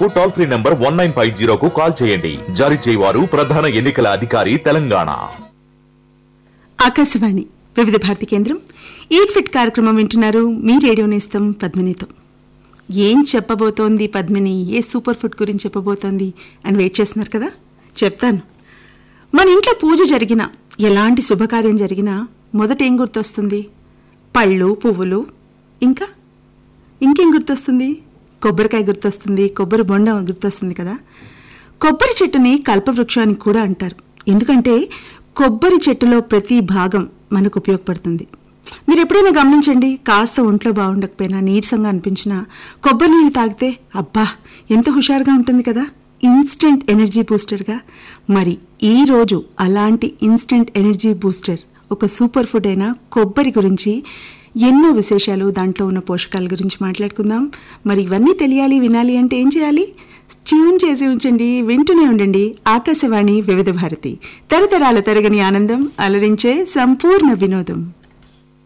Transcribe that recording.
వివరాలకు toll free number one nine five జీరోకు call చేయండి జారీ చేయవారు ప్రధాన ఎన్నికల అధికారి తెలంగాణ ఆకాశవాణి వివిధ భారతి కేంద్రం ఈట్ ఫిట్ కార్యక్రమం వింటున్నారు మీ రేడియో నేస్తం పద్మినితో ఏం చెప్పబోతోంది పద్మిని ఏ సూపర్ ఫుడ్ గురించి చెప్పబోతోంది అని వెయిట్ చేస్తున్నారు కదా చెప్తాను మన ఇంట్లో పూజ జరిగినా ఎలాంటి శుభకార్యం జరిగినా మొదట ఏం గుర్తొస్తుంది పళ్ళు పువ్వులు ఇంకా ఇంకేం గుర్తొస్తుంది కొబ్బరికాయ గుర్తొస్తుంది కొబ్బరి బొండ గుర్తొస్తుంది కదా కొబ్బరి చెట్టుని కల్పవృక్షానికి కూడా అంటారు ఎందుకంటే కొబ్బరి చెట్టులో ప్రతి భాగం మనకు ఉపయోగపడుతుంది మీరు ఎప్పుడైనా గమనించండి కాస్త ఒంట్లో బాగుండకపోయినా నీరసంగా అనిపించినా కొబ్బరి నీళ్ళు తాగితే అబ్బా ఎంత హుషారుగా ఉంటుంది కదా ఇన్స్టెంట్ ఎనర్జీ బూస్టర్గా మరి ఈ రోజు అలాంటి ఇన్స్టెంట్ ఎనర్జీ బూస్టర్ ఒక సూపర్ ఫుడ్ అయిన కొబ్బరి గురించి ఎన్నో విశేషాలు దాంట్లో ఉన్న పోషకాల గురించి మాట్లాడుకుందాం మరి ఇవన్నీ తెలియాలి వినాలి అంటే ఏం చేయాలి ట్యూన్ చేసి ఉంచండి వింటూనే ఉండండి ఆకాశవాణి వివిధ భారతి తరతరాల తరగని ఆనందం అలరించే సంపూర్ణ వినోదం